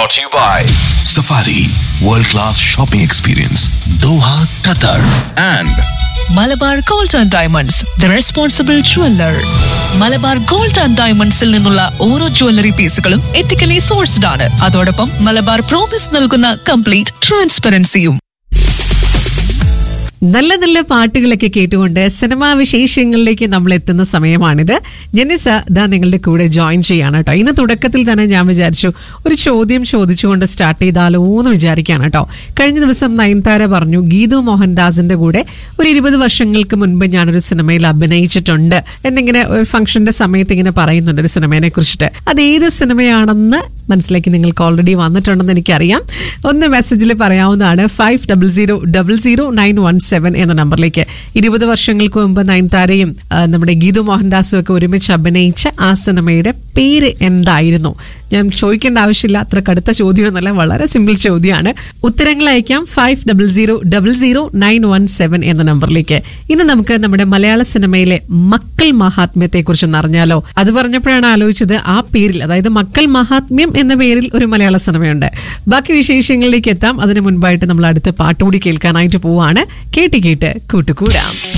brought to you by Safari World Class Shopping Experience Doha, Qatar and Malabar gold and diamonds the responsible jeweller Malabar gold and ഡയമണ്ട്സിൽ നിന്നുള്ള ഓരോ jewellery പീസുകളും ethically sourced ആണ് അതോടൊപ്പം Malabar promise നൽകുന്ന complete ട്രാൻസ്പെറൻസിയും നല്ല നല്ല പാട്ടുകളൊക്കെ കേട്ടുകൊണ്ട് സിനിമാ വിശേഷങ്ങളിലേക്ക് നമ്മൾ എത്തുന്ന സമയമാണിത് ജെന്നിസ ദാ നിങ്ങളുടെ കൂടെ ജോയിൻ ചെയ്യാണ് കേട്ടോ ഇന്ന് തുടക്കത്തിൽ തന്നെ ഞാൻ വിചാരിച്ചു ഒരു ചോദ്യം ചോദിച്ചുകൊണ്ട് സ്റ്റാർട്ട് ചെയ്താലോ എന്ന് വിചാരിക്കുകയാണ് കേട്ടോ കഴിഞ്ഞ ദിവസം നയൻതാര പറഞ്ഞു ഗീതു മോഹൻദാസിന്റെ കൂടെ ഒരു ഇരുപത് വർഷങ്ങൾക്ക് മുൻപ് ഞാനൊരു സിനിമയിൽ അഭിനയിച്ചിട്ടുണ്ട് എന്നിങ്ങനെ ഒരു ഫംഗ്ഷന്റെ സമയത്ത് ഇങ്ങനെ പറയുന്നുണ്ട് ഒരു സിനിമയെ കുറിച്ചിട്ട് അത് ഏത് സിനിമയാണെന്ന് മനസ്സിലേക്ക് നിങ്ങൾക്ക് ഓൾറെഡി വന്നിട്ടുണ്ടെന്ന് എനിക്കറിയാം ഒന്ന് മെസ്സേജിൽ പറയാവുന്നതാണ് five double zero double zero nine one seven എന്ന നമ്പറിലേക്ക് ഇരുപത് വർഷങ്ങൾക്ക് മുമ്പ് നയൻതാരയും ആ, നമ്മുടെ ഗീതു മോഹൻദാസും ഒക്കെ ഒരുമിച്ച് അഭിനയിച്ച ആ സിനിമയുടെ പേര് എന്തായിരുന്നു ഞാൻ ചോദിക്കേണ്ട ആവശ്യമില്ല അത്ര കടുത്ത ചോദ്യമൊന്നുമല്ല വളരെ സിമ്പിൾ ചോദ്യമാണ് ഉത്തരങ്ങൾ അയക്കാം five double zero double zero nine one seven എന്ന നമ്പറിലേക്ക് ഇന്ന് നമുക്ക് നമ്മുടെ മലയാള സിനിമയിലെ മക്കൾ മഹാത്മ്യത്തെ കുറിച്ച് അറിഞ്ഞാലോ അത് പറഞ്ഞപ്പോഴാണ് ആലോചിച്ചത് ആ പേരിൽ അതായത് മക്കൾ മഹാത്മ്യം എന്ന പേരിൽ ഒരു മലയാള സിനിമയുണ്ട് ബാക്കി വിശേഷങ്ങളിലേക്ക് എത്താം അതിനു മുൻപായിട്ട് നമ്മൾ അടുത്ത പാട്ടുകൂടി കേൾക്കാനായിട്ട് പോവാണ് കേട്ട് കേട്ട് കൂട്ടുകൂടാം